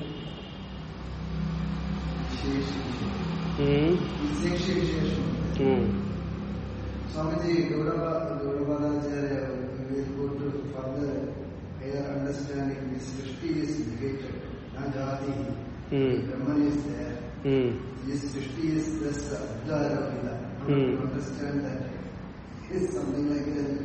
ഉം. ഉം. Swamiji, Gaurabhadacharya will go to further higher understanding this Srishti is negated, not Jati. ഉം. Brahman is there. ഉം. This Srishti is just Abdara Vila. Hmm. To understand that is something like that.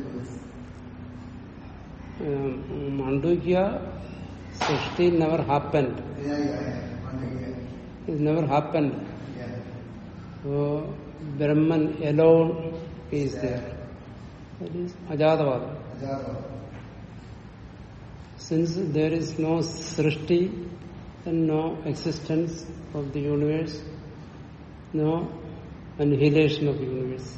ഉം, മാണ്ഡൂക്യ സൃഷ്ടി never happened Yeah, yeah, yeah. One idea. It never happened Yeah. So, Brahman alone is there. That is Ajatavada. Ajata. Since there is no Srishti, then no existence of the universe, no annihilation of the universe.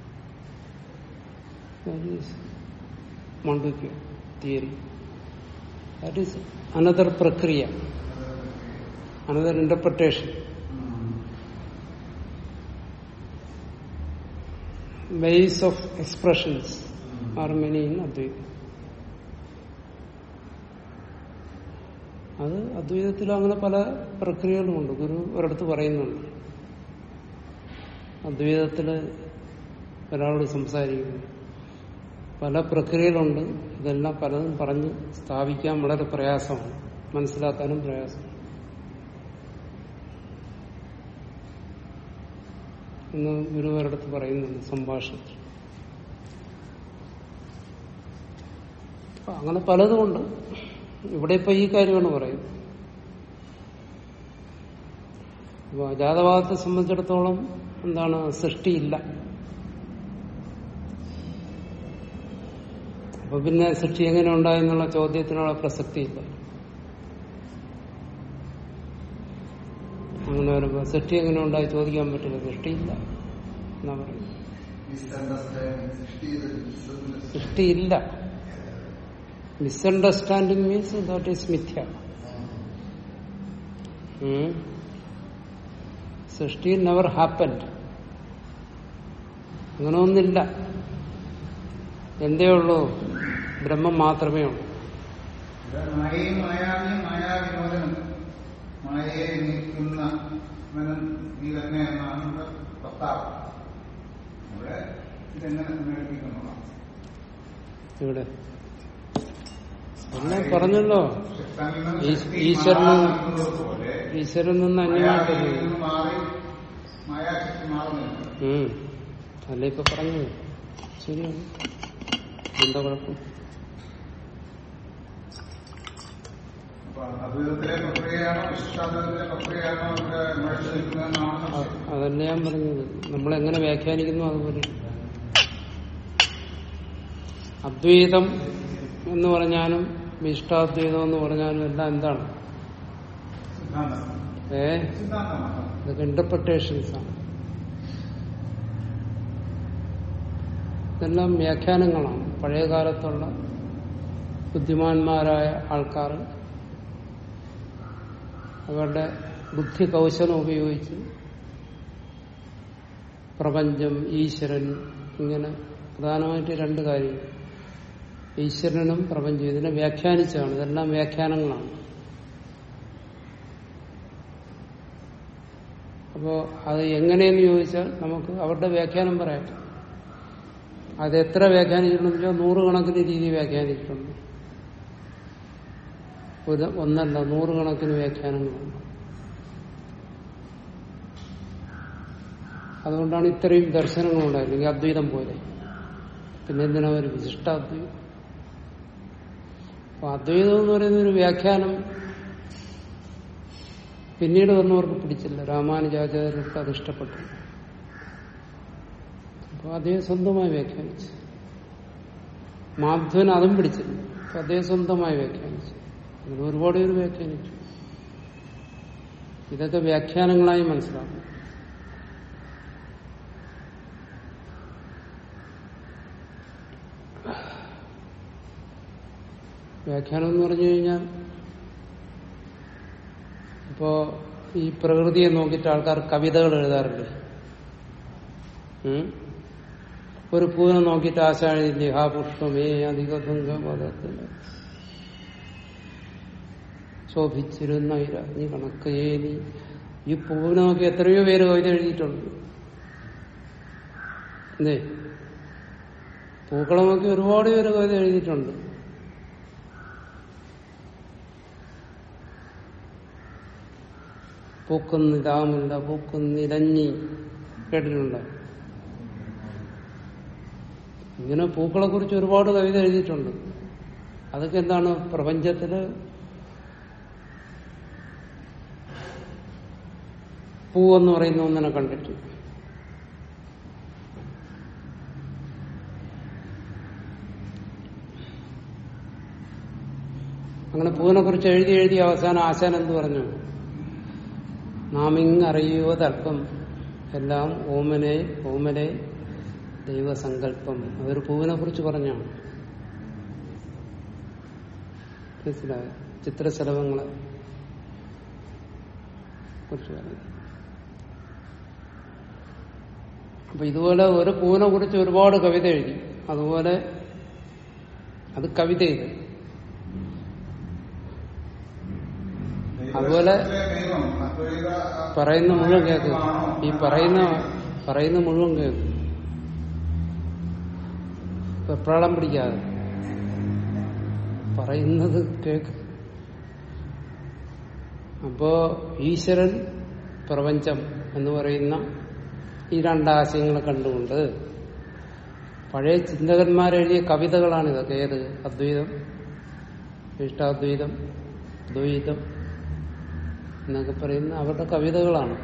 That is Mandukya theory. That is another prakriya, another interpretation. Hmm. Ways of expressions are many in Advaita. അത് അദ്വൈതത്തിൽ അങ്ങനെ പല പ്രക്രിയകളുമുണ്ട് ഗുരു ഒരിടത്ത് പറയുന്നുണ്ട് അദ്വൈതത്തില് ഒരാളോട് സംസാരിക്കുന്നു പല പ്രക്രിയകളുണ്ട് ഇതെല്ലാം പലതും പറഞ്ഞ് സ്ഥാപിക്കാൻ വളരെ പ്രയാസമാണ് മനസ്സിലാക്കാനും പ്രയാസമാണ് എന്ന് ഗുരു ഒരിടത്ത് പറയുന്നുണ്ട് സംഭാഷണത്തിൽ അപ്പൊ അങ്ങനെ പലതുമുണ്ട് ഇവിടെ ഇപ്പൊ ഈ കാര്യമാണ് പറയുന്നത് അപ്പൊ അജാതവാദത്തെ സംബന്ധിച്ചിടത്തോളം എന്താണ് സൃഷ്ടിയില്ല അപ്പൊ പിന്നെ സൃഷ്ടി എങ്ങനെ ഉണ്ടായെന്നുള്ള ചോദ്യത്തിനുള്ള പ്രസക്തിയില്ല അങ്ങനെ വരുമ്പോ സൃഷ്ടി എങ്ങനെ ഉണ്ടായി ചോദിക്കാൻ പറ്റില്ല സൃഷ്ടിയില്ല എന്നാ പറയുന്നത് Misunderstanding. Srishti is a misunderstanding. സൃഷ്ടിയില്ല മിസ്അണ്ടർസ്റ്റാൻഡിങ് മീൻസ് ദാറ്റ് ഈസ് മിഥ്യ ഉം. സൃഷ്ടി നെവർ ഹാപ്പൻഡ് അങ്ങനെ ഒന്നില്ല എന്തേ ഉള്ളൂ ബ്രഹ്മം മാത്രമേ ഉള്ളൂ ഇവിടെ മായയും മായാവിയും മായാവിനോദനും മായയെ നീക്കുന്നവനും നീ തന്നെ എന്നാണ് നമ്മുടെ വക്താവ് ഇവിടെ ഇതെങ്ങനെ മേടിപ്പിക്കുന്നതാണ് ഇവിടെ എല്ലാം പറഞ്ഞല്ലോ ഈ- ഈശ്വരനും പോലെ ഈശ്വരൻ നിന്ന് അന്യമായിട്ട് മായാവിയിൽ നിന്ന് മാറി മായാശക്തി മാറുന്നുണ്ട് ഉം. അല്ല ഇപ്പൊ പറഞ്ഞത് ശരിയാണ് എന്താ കുഴപ്പം അപ്പൊ അദ്വൈതത്തിലെ പ്രക്രിയയാണോ വിശിഷ്ടാദ്വൈതത്തിലെ പ്രക്രിയയാണോ ഇവിടെ മുഴച്ചു നിൽക്കുന്നതെന്നാണ് അ- സംശയം. അതല്ല ഞാൻ പറഞ്ഞത് നമ്മളെങ്ങനെ വ്യാഖ്യാനിക്കുന്നു അതുപോലെ അദ്വൈതം എന്ന് പറഞ്ഞാലും വിശിഷ്ടാദ്വൈതം എന്ന് പറഞ്ഞാലും എല്ലാം എന്താണ് സിദ്ധാന്തം ഏ സിദ്ധാന്തമാണ് ഇതൊക്കെ ഇന്റർപ്രിട്ടേഷൻസ് ആണ് ഇതെല്ലാം വ്യാഖ്യാനങ്ങളാണ് പഴയ കാലത്തുള്ള ബുദ്ധിമാന്മാരായ ആൾക്കാർ അവരുടെ ബുദ്ധി കൗശലം ഉപയോഗിച്ച് പ്രപഞ്ചം ഈശ്വരൻ ഇങ്ങനെ പ്രധാനമായിട്ട് രണ്ട് കാര്യം ഈശ്വരനും പ്രപഞ്ചം ഇതിനെ വ്യാഖ്യാനിച്ചാണ് ഇതെല്ലാം വ്യാഖ്യാനങ്ങളാണ് അപ്പോ അത് എങ്ങനെയെന്ന് ചോദിച്ചാൽ നമുക്ക് അവരുടെ വ്യാഖ്യാനം പറയാം അത് എത്ര വ്യാഖ്യാനിച്ചിട്ടുണ്ടെന്ന് വെച്ചാൽ നൂറുകണക്കിന് രീതി വ്യാഖ്യാനിച്ചിട്ടുണ്ട് ഒരു ഒന്നല്ല നൂറുകണക്കിന് വ്യാഖ്യാനങ്ങളുണ്ട് അതുകൊണ്ടാണ് ഇത്രയും ദർശനങ്ങളുണ്ടായത് അല്ലെങ്കിൽ അദ്വൈതം പോലെ പിന്നെ എന്തിനാ ഒരു വിശിഷ്ടാദ്വൈതം അപ്പൊ അദ്വൈതം എന്ന് പറയുന്ന ഒരു വ്യാഖ്യാനം പിന്നീട് വന്നവർക്ക് പിടിച്ചില്ല രാമാനുജാചാര്യർക്ക് അത് ഇഷ്ടപ്പെട്ടു അപ്പൊ അദ്ദേഹം സ്വന്തമായി വ്യാഖ്യാനിച്ചു മാധവൻ അതും പിടിച്ചില്ല അപ്പൊ അദ്ദേഹം സ്വന്തമായി വ്യാഖ്യാനിച്ചു അങ്ങനെ ഒരുപാട് പേര് വ്യാഖ്യാനിച്ചു ഇതൊക്കെ വ്യാഖ്യാനങ്ങളായി മനസ്സിലാക്കും വ്യാഖ്യാനം എന്ന് പറഞ്ഞു കഴിഞ്ഞാൽ ഇപ്പോ ഈ പ്രകൃതിയെ നോക്കിയിട്ട് ആൾക്കാർ കവിതകൾ എഴുതാറില്ലേ ഉം? ഒരു പൂവിനെ നോക്കിയിട്ട് ആശാഴില്ലേ ഹാ പുഷ്പമേ അധികഭംഗപദത്തിൽ ശോഭിച്ചിരുന്ന ഇരാഞ്ഞി കണക്കേനി ഈ പൂവിനെ നോക്കി എത്രയോ പേര് കവിത എഴുതിയിട്ടുണ്ട് എന്തേ പൂക്കളെ നോക്കി ഒരുപാട് പേര് കവിത എഴുതിയിട്ടുണ്ട് പൂക്കുന്നിതാമുല്ല പൂക്കുന്നിരഞ്ഞി കേട്ടിട്ടുണ്ടോ ഇങ്ങനെ പൂക്കളെ കുറിച്ച് ഒരുപാട് കവിത എഴുതിയിട്ടുണ്ട് അതൊക്കെ എന്താണ് പ്രപഞ്ചത്തില് പൂവെന്ന് പറയുന്ന ഒന്നിനെ കണ്ടിട്ട് അങ്ങനെ പൂവിനെ കുറിച്ച് എഴുതി എഴുതി അവസാനം ആശാൻ എന്ത് പറഞ്ഞു നാം ഇങ്ങറിയുവതല്പം എല്ലാം ഓമനെ ഓമനെ ദൈവസങ്കല്പം അതൊരു പൂവിനെ കുറിച്ച് പറഞ്ഞാണ് മനസ്സിലായോ ചിത്രശലഭങ്ങളെ കുറിച്ച് പറഞ്ഞു അപ്പൊ ഇതുപോലെ ഒരു പൂവിനെ കുറിച്ച് ഒരുപാട് കവിത എഴുതി അതുപോലെ അത് കവിത ഇത് അതുപോലെ ദൈവം അദ്വൈത പറയുന്ന മുഴുവൻ കേൾക്കും ഈ പറയുന്ന പറയുന്ന മുഴുവൻ കേൾക്കും വെപ്രാളം പിടിക്കാതെ പറയുന്നത് കേക്ക് അപ്പോ ഈശ്വരൻ പ്രപഞ്ചം എന്ന് പറയുന്ന ഈ രണ്ടാശയങ്ങളെ കണ്ടുകൊണ്ട് പഴയ ചിന്തകന്മാരെഴുതിയ കവിതകളാണ് ഇതൊക്കെ ഏത് അദ്വൈതം ഇഷ്ടാദ്വൈതം ദ്വൈതം എന്നൊക്കെ പറയുന്ന അവരുടെ കവിതകളാണ്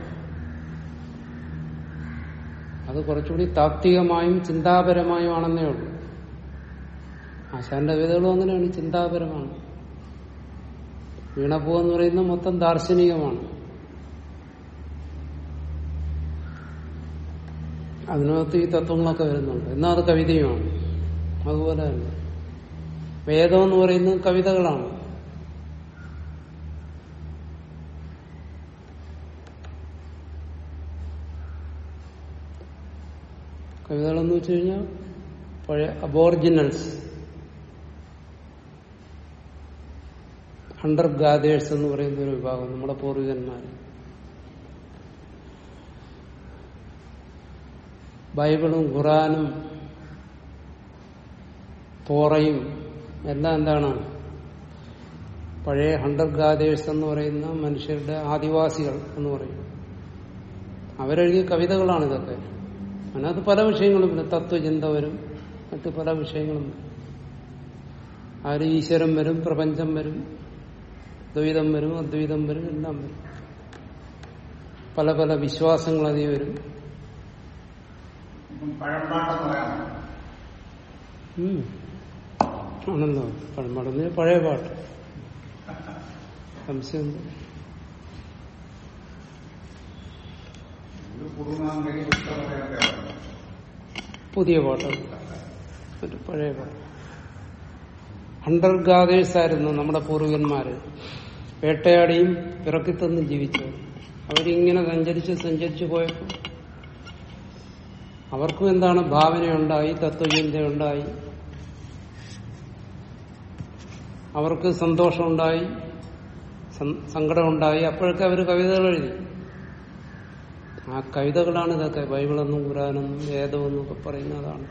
അത് കുറച്ചുകൂടി താത്വികമായും ചിന്താപരമായും ആണെന്നേ ഉള്ളൂ ആശാന്റെ കവിതകളും അങ്ങനെയാണ് ചിന്താപരമാണ് വീണപ്പൂ എന്ന് പറയുന്നത് മൊത്തം ദാർശനികമാണ് അതിനകത്ത് ഈ തത്വങ്ങളൊക്കെ വരുന്നുണ്ട് എന്നാൽ അത് കവിതയുമാണ് അതുപോലെ തന്നെ വേദം എന്ന് പറയുന്നത് കവിതകളാണ് കവിതകളെന്ന് വെച്ച് കഴിഞ്ഞാൽ പഴയ അബോറിജിനൽസ് അണ്ടർ ഗാദേഴ്സ് എന്ന് പറയുന്ന ഒരു വിഭാഗം നമ്മുടെ പൂർവികന്മാർ ബൈബിളും ഖുറാനും തോറയും എല്ലാം എന്താണ് പഴയ ഹണ്ടർ ഗാദേഴ്സ് എന്ന് പറയുന്ന മനുഷ്യരുടെ ആദിവാസികൾ എന്ന് പറയും അവരെഴുതിയ കവിതകളാണ് ഇതൊക്കെ അതിനകത്ത് പല വിഷയങ്ങളും വരും തത്വചിന്ത വരും മറ്റ് പല വിഷയങ്ങളും വരും അതിൽ ഈശ്വരൻ വരും പ്രപഞ്ചം വരും ദ്വൈതം വരും അദ്വൈതം വരും എല്ലാം വരും പല പല വിശ്വാസങ്ങൾ അതിൽ വരും ഇപ്പം പഴമ്പാട്ടെന്ന് പറയാമോ ഉം. ആണല്ലോ പഴമടന്ന് പഴയ പാട്ട് സംശയം എന്താ? ഇത് കുടുംബാംഗി പുസ്തകമൊക്കെ പുതിയ പാട്ട് ഒരു പഴയ പാട്ട് അണ്ടർ ഗാദേഴ്സ് ആയിരുന്നു നമ്മുടെ പൂർവികന്മാര് വേട്ടയാടിയും പിറക്കിത്തന്നും ജീവിച്ചു അവരിങ്ങനെ സഞ്ചരിച്ച് സഞ്ചരിച്ചു പോയപ്പോൾ അവർക്കും എന്താണ് ഭാവനയുണ്ടായി തത്വചിന്തയുണ്ടായി അവർക്ക് സന്തോഷമുണ്ടായി സം- സങ്കടമുണ്ടായി അപ്പോഴൊക്കെ അവർ കവിതകൾ എഴുതി ആ കവിതകളാണ് ഇതൊക്കെ ബൈബിളെന്നും ഖുറാനെന്നും വേദമെന്നും ഒക്കെ പറയുന്നതാണ്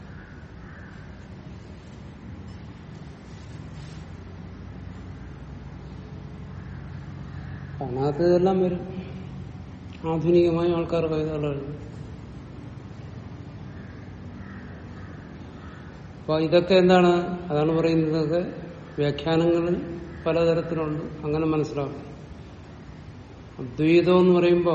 അതിനകത്ത് ഇതെല്ലാം വരും ആധുനികമായ ആൾക്കാർ കവിതകൾ എഴുതും അപ്പൊ ഇതൊക്കെ എന്താണ് അതാണ് പറയുന്നത് വ്യാഖ്യാനങ്ങളിൽ പലതരത്തിലുണ്ട് അങ്ങനെ മനസ്സിലാവും അദ്വൈതം എന്ന് പറയുമ്പോ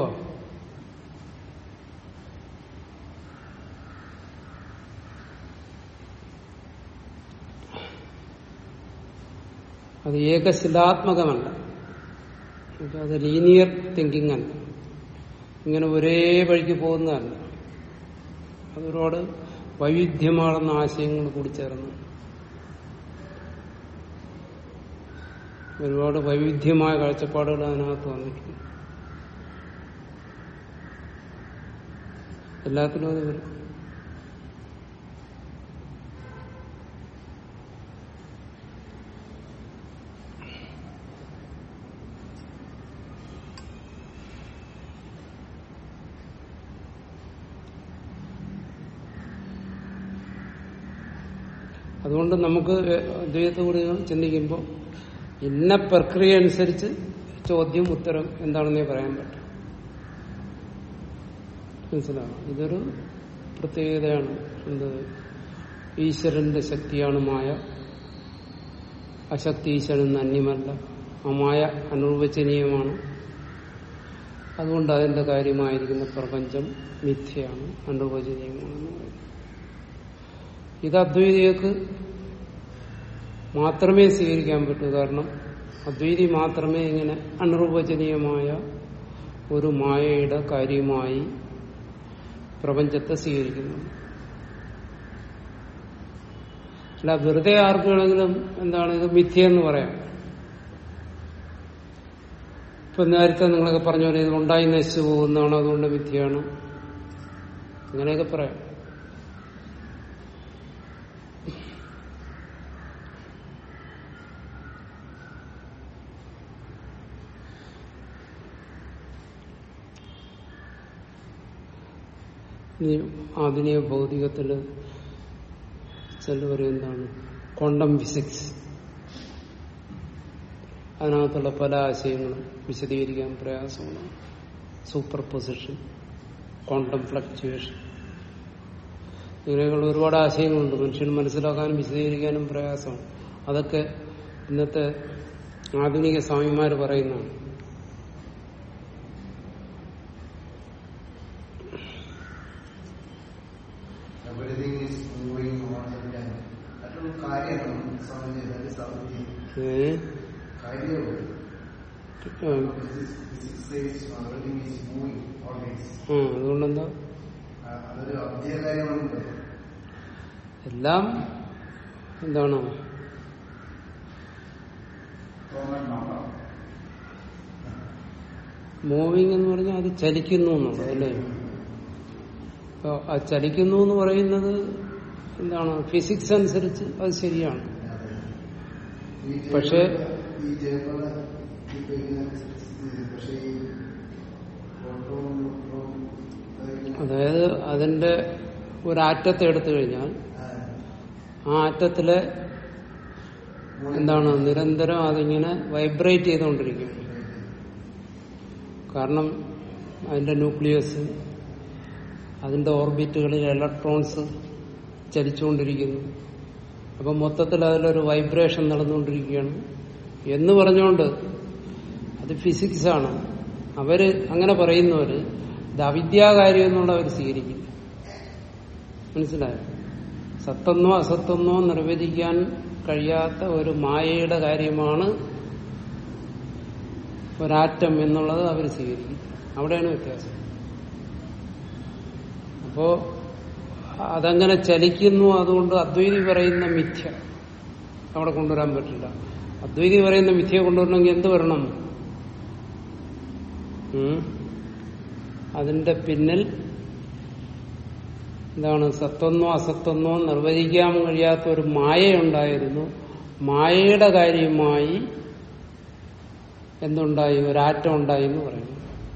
അത് ഏകശിലാത്മകമല്ല എന്നുവെച്ചാ അത് ലീനിയർ തിങ്കിങ് അല്ല ഇങ്ങനെ ഒരേ വഴിക്ക് പോകുന്നതല്ല അതൊരുപാട് വൈവിധ്യമാർന്ന ആശയങ്ങൾ കൂടി ചേർന്നു ഒരുപാട് വൈവിധ്യമായ കാഴ്ചപ്പാടുകൾ അതിനകത്ത് വന്നിട്ടുണ്ട് എല്ലാത്തിലും അത് വരും അതുകൊണ്ട് നമുക്ക് അദ്വൈതത്തെ കുറിച്ച് ചിന്തിക്കുമ്പോൾ ഇന്ന പ്രക്രിയ അനുസരിച്ച് ചോദ്യം ഉത്തരം എന്താണെന്നേ പറയാൻ പറ്റും മനസ്സിലാവും ഇതൊരു പ്രത്യേകതയാണ് എന്ത് ഈശ്വരന്റെ ശക്തിയാണ് മായ അശക്തി ഈശ്വരൻ അന്യമല്ല ആ മായ അനുർവചനീയമാണ് അതുകൊണ്ട് അതിന്റെ കാര്യമായിരിക്കുന്ന പ്രപഞ്ചം മിഥ്യയാണ് അനുർവചനീയമാണെന്ന് പറയുന്നത് ഇത് അദ്വൈതികൾക്ക് മാത്രമേ സ്വീകരിക്കാൻ പറ്റൂ കാരണം അദ്വൈതി മാത്രമേ ഇങ്ങനെ അനിർവചനീയമായ ഒരു മായയുടെ കാര്യമായി പ്രപഞ്ചത്തെ സ്വീകരിക്കുന്നു അല്ല വെറുതെ ആർക്ക് വേണമെങ്കിലും എന്താണ് ഇത് മിഥ്യയെന്ന് പറയാം ഇപ്പൊ നേരത്തെ നിങ്ങളൊക്കെ പറഞ്ഞ പോലെ ഇത് ഉണ്ടായി നശിച്ചു പോകുന്നതാണ് അതുകൊണ്ട് മിഥ്യയാണ് അങ്ങനെയൊക്കെ പറയാം ഈ ആധുനിക ഭൗതികത്തില് ചില പറയും എന്താണ് ക്വാണ്ടം ഫിസിക്സ് അതിനകത്തുള്ള പല ആശയങ്ങളും വിശദീകരിക്കാൻ പ്രയാസമാണ് സൂപ്പർ പൊസിഷൻ ക്വാണ്ടം ഫ്ലക്ച്വേഷൻ ഇങ്ങനെയൊക്കെയുള്ള ഒരുപാട് ആശയങ്ങളുണ്ട് മനുഷ്യന് മനസ്സിലാക്കാനും വിശദീകരിക്കാനും പ്രയാസമാണ് അതൊക്കെ ഇന്നത്തെ ആധുനിക സ്വാമിമാർ പറയുന്നതാണ് Everything is moving on the time. അതൊരു കാര്യമാണ് സമയം സാധ്യത ഏ? കാര്യമുള്ളൂ ആ, physics says everything is moving always. ആ, അതുകൊണ്ടെന്താ ആ, അതൊരു അധ്യയ കാര്യമാണ് എല്ലാം എന്താണ് തോന്നലുണ്ടോ മൂവിങ് എന്ന് പറഞ്ഞാൽ അത് ചലിക്കുന്നു എന്നുള്ളത് അല്ലേ അപ്പൊ ആ ചലിക്കുന്നു എന്ന് പറയുന്നത് എന്താണ് ഫിസിക്സ് അനുസരിച്ച് അത് ശരിയാണ് ഈ പക്ഷേ- ഈ ജൈവ ഇപ്പൊ ഇങ്ങനെ പക്ഷേ ഈ പ്രോട്ടോൺ ന്യൂട്രോൺ അതൊക്കെ അതായത് അതിന്റെ ഒരു ആറ്റത്തെ എടുത്തു കഴിഞ്ഞാൽ ആ, ആ ആറ്റത്തിലെ എന്താണ് നിരന്തരം അതിങ്ങനെ വൈബ്രേറ്റ് ചെയ്തുകൊണ്ടിരിക്കും കാരണം അതിന്റെ ന്യൂക്ലിയസ് അതിന്റെ ഓർബിറ്റുകളിൽ ഇലക്ട്രോൺസ് ചലിച്ചുകൊണ്ടിരിക്കുന്നു അപ്പം മൊത്തത്തിൽ അതിലൊരു വൈബ്രേഷൻ നടന്നുകൊണ്ടിരിക്കുകയാണ് എന്ന് പറഞ്ഞുകൊണ്ട് അത് ഫിസിക്സ് ആണ് അവര് അങ്ങനെ പറയുന്നവര് ഇത് അവിദ്യാകാര്യം എന്നുള്ള അവർ സ്വീകരിക്കില്ല മനസ്സിലായോ സത്തെന്നോ അസത്തെന്നോ നിർവചിക്കാൻ കഴിയാത്ത ഒരു മായയുടെ കാര്യമാണ് ഒരാറ്റം എന്നുള്ളത് അവർ സ്വീകരിക്കും അവിടെയാണ് വ്യത്യാസം അപ്പോ അതങ്ങനെ ചലിക്കുന്നു അതുകൊണ്ട് അദ്വൈതി പറയുന്ന മിഥ്യ അവിടെ കൊണ്ടുവരാൻ പറ്റില്ല അദ്വൈതി പറയുന്ന മിഥ്യ കൊണ്ടുവരണമെങ്കിൽ എന്ത് വരണം ഉം? അതിന്റെ പിന്നിൽ എന്താണ് സത്വന്നോ അസത്വന്നോ നിർവചിക്കാൻ കഴിയാത്ത ഒരു മായയുണ്ടായിരുന്നു മായയുടെ കാര്യമായി എന്തുണ്ടായി ഒരാറ്റം ഉണ്ടായി എന്ന് പറയുന്നു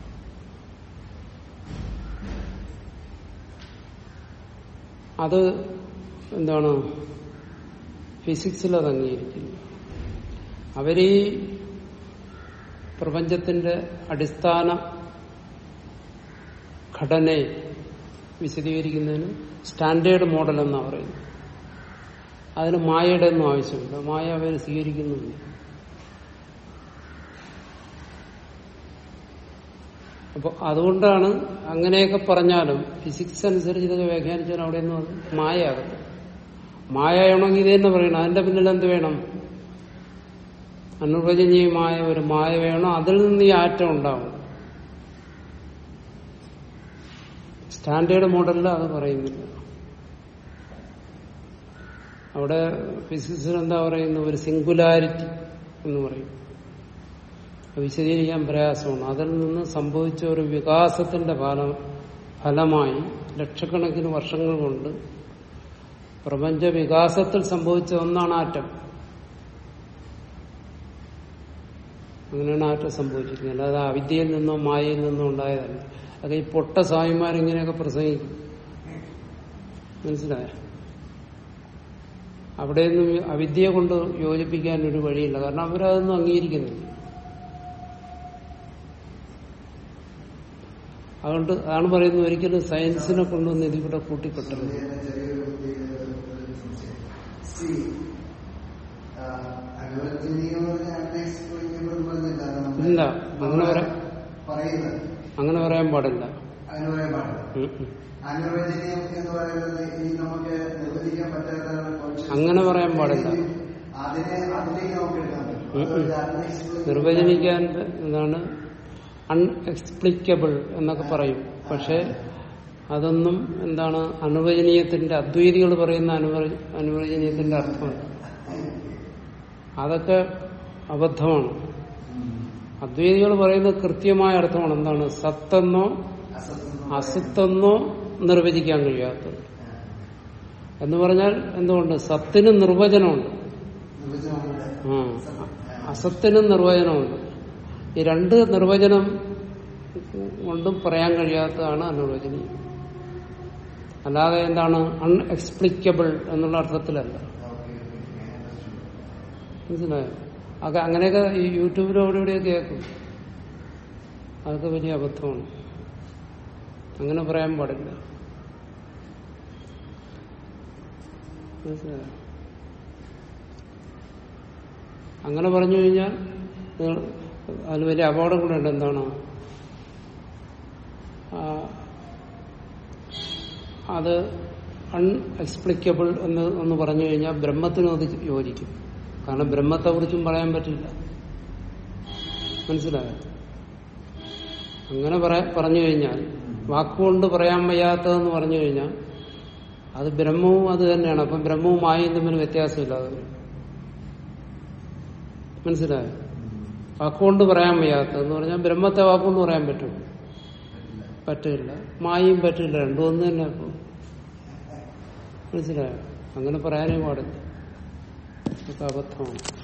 അത് എന്താണ് ഫിസിക്സിൽ അത് അംഗീകരിക്കില്ല അവരീ പ്രപഞ്ചത്തിന്റെ അടിസ്ഥാന ഘടനയെ വിശദീകരിക്കുന്നതിന് സ്റ്റാൻഡേർഡ് മോഡൽ എന്നാണ് പറയുന്നത് അതിന് മായയുടെ ഒന്നും ആവശ്യമില്ല മായ അവർ സ്വീകരിക്കുന്നുണ്ട് അപ്പൊ അതുകൊണ്ടാണ് അങ്ങനെയൊക്കെ പറഞ്ഞാലും ഫിസിക്സ് അനുസരിച്ച് ഇതൊക്കെ വ്യാഖ്യാനിച്ചാൽ അവിടെ ഒന്നും അത് മായയാകും മായയാണെങ്കിൽ ഇത് തന്നെ പറയണം അതിന്റെ പിന്നിൽ എന്ത് വേണം അനുവചനീയമായ ഒരു മായ വേണം അതിൽ നിന്ന് ഈ ആറ്റം ഉണ്ടാവും സ്റ്റാൻഡേർഡ് മോഡലിൽ അത് പറയുന്നില്ല അവിടെ ഫിസിക്സിൽ എന്താ പറയുന്നത് ഒരു സിംഗുലാരിറ്റി എന്ന് പറയും അത് വിശദീകരിക്കാൻ പ്രയാസമാണ് അതിൽ നിന്ന് സംഭവിച്ച ഒരു വികാസത്തിന്റെ ഫലം ഫലമായി ലക്ഷക്കണക്കിന് വർഷങ്ങൾ കൊണ്ട് പ്രപഞ്ച വികാസത്തിൽ സംഭവിച്ച ഒന്നാണ് ആറ്റം അങ്ങനെയാണ് ആറ്റം സംഭവിച്ചിരിക്കുന്നത് അല്ലാതെ അവിദ്യയിൽ നിന്നോ മായയിൽ നിന്നോ ഉണ്ടായതല്ല അത് ഈ പൊട്ട സ്വാമിമാരിങ്ങനെയൊക്കെ പ്രസംഗിക്കും മനസ്സിലായോ അവിടെയൊന്നും അവിദ്യയെ കൊണ്ട് യോജിപ്പിക്കാൻ ഒരു വഴിയില്ല കാരണം അവരതൊന്നും അംഗീകരിക്കുന്നില്ല അതുകൊണ്ട് അതാണ് പറയുന്നത് ഒരിക്കലും സയൻസിനെ കൊണ്ടൊന്നും ഇതിവിടെ കൂട്ടിക്കെട്ടരുത് ചെറിയൊരു സി അനുവദനീയം പറഞ്ഞില്ല ഇല്ല അങ്ങനെ പറയാൻ പറയുന്നത് അങ്ങനെ പറയാൻ പാടില്ല അങ്ങനെ പറയാൻ പാടില്ല ഉം ഉം. അനുവചനീയം എന്ന് പറയുന്നത് ഈ നമുക്ക് നിർവചിക്കാൻ പറ്റാത്ത conscious- അങ്ങനെ പറയാൻ പാടില്ല. അതിനെ അതിലേക്ക് നമുക്ക് എടുക്കാൻ പറ്റും ഉം ഉം. അതുകൊണ്ട് unexplained- നിർവചനിക്കാൻ എന്താണ് അൺഎക്സ്പ്ലിക്കബിൾ എന്നൊക്കെ പറയും പക്ഷെ അതൊന്നും എന്താണ് അനുവചനീയത്തിന്റെ അദ്വൈതികൾ പറയുന്ന അനുവ- അനുവചനീയത്തിന്റെ അർത്ഥമാണ് അതൊക്കെ അബദ്ധമാണ് അദ്വൈതികൾ പറയുന്ന കൃത്യമായ അർത്ഥമാണ് എന്താണ് സത്തെന്നോ അസത്വം അസത്തെന്നോ നിർവചിക്കാൻ കഴിയാത്തത് എന്ന് പറഞ്ഞാൽ എന്തുകൊണ്ട് സത്തിന് നിർവചനമുണ്ട് നിർവചനമുണ്ട് ആ അസത്തിന് നിർവചനമുണ്ട് ഈ രണ്ട് നിർവചനം കൊണ്ടും പറയാൻ കഴിയാത്തതാണ് അനുവചനീയം അല്ലാതെ എന്താണ് അൺഎക്സ്പ്ലിക്കബിൾ എന്നുള്ള അർത്ഥത്തിലല്ല മനസ്സിലായോ അത് അങ്ങനെയൊക്കെ ഈ യൂട്യൂബിലും അവിടെ ഇവിടെയൊക്കെ കേൾക്കും അതൊക്കെ വലിയ അബദ്ധമാണ് അങ്ങനെ പറയാൻ പാടില്ല മനസ്സിലായോ അങ്ങനെ പറഞ്ഞു കഴിഞ്ഞാൽ നിങ്ങൾ അതിന് വലിയ അപകടം കൂടെ ഉണ്ട് എന്താണ് ആ, അത് അൺഎക്സ്പ്ലിക്കബിൾ എന്ന് ഒന്ന് പറഞ്ഞു കഴിഞ്ഞാൽ ബ്രഹ്മത്തിനും അത് യോജിക്കും കാരണം ബ്രഹ്മത്തെ കുറിച്ചും പറയാൻ പറ്റില്ല മനസ്സിലായോ അങ്ങനെ പറയാ പറഞ്ഞു കഴിഞ്ഞാൽ വാക്കുകൊണ്ട് പറയാൻ വയ്യാത്തതെന്ന് പറഞ്ഞു കഴിഞ്ഞാൽ അത് ബ്രഹ്മവും അത് തന്നെയാണ് അപ്പം ബ്രഹ്മവും മായയും തമ്മിൽ വ്യത്യാസമില്ലാതെ വരും മനസ്സിലായോ വാക്കുകൊണ്ട് പറയാൻ വയ്യാത്തതെന്ന് പറഞ്ഞാൽ ബ്രഹ്മത്തെ വാക്കുകൊണ്ട് പറയാൻ പറ്റും പറ്റില്ല മായയും പറ്റില്ല രണ്ടും ഒന്ന് തന്നെ അപ്പൊ മനസ്സിലായോ അങ്ങനെ പറയാനേ പാടില്ല അതൊക്കെ അബദ്ധമാണ്